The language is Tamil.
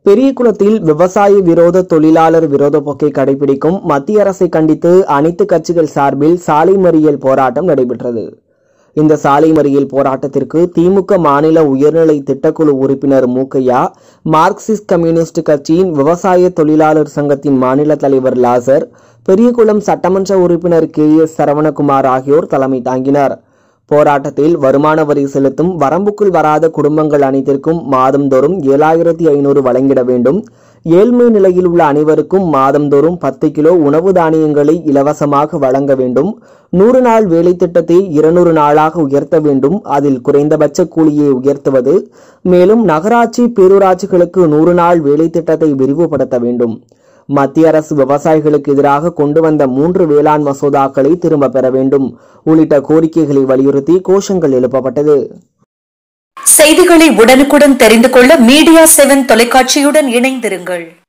பெரியகுளத்தில் விவசாய விரோத தொழிலாளர் விரோத போக்கை கடைபிடிக்கும் மத்திய அரசை கண்டித்து அனைத்து கட்சிகள் சார்பில் சாலை மறியல் போராட்டம் நடைபெற்றது இந்த சாலை மறியல் போராட்டத்திற்கு திமுக மாநில உயர்நிலை திட்டக்குழு உறுப்பினர் மூக்கையா மார்க்சிஸ்ட் கம்யூனிஸ்ட் கட்சியின் விவசாய தொழிலாளர் சங்கத்தின் மாநில தலைவர் லாசர் பெரியகுளம் சட்டமன்ற உறுப்பினர் கே எஸ் சரவணகுமார் ஆகியோர் தலைமை தாங்கினர் போராட்டத்தில் வருமான வரி செலுத்தும் வரம்புக்குள் வராத குடும்பங்கள் அனைத்திற்கும் மாதந்தோறும் ஏழாயிரத்தி ஐநூறு வழங்கிட வேண்டும் ஏழ்மை நிலையில் உள்ள அனைவருக்கும் மாதந்தோறும் பத்து கிலோ உணவு தானியங்களை இலவசமாக வழங்க வேண்டும் நூறு நாள் வேலை திட்டத்தை இருநூறு நாளாக உயர்த்த வேண்டும் அதில் குறைந்தபட்ச கூலியை உயர்த்துவது மேலும் நகராட்சி பேரூராட்சிகளுக்கு நூறு நாள் வேலை திட்டத்தை விரிவுபடுத்த வேண்டும் மத்திய அரசு விவசாயிகளுக்கு எதிராக கொண்டு வந்த மூன்று வேளாண் மசோதாக்களை திரும்ப பெற வேண்டும் உள்ளிட்ட கோரிக்கைகளை வலியுறுத்தி கோஷங்கள் எழுப்பப்பட்டது செய்திகளை உடனுக்குடன் தெரிந்து கொள்ள மீடியா செவன் தொலைக்காட்சியுடன் இணைந்திருங்கள்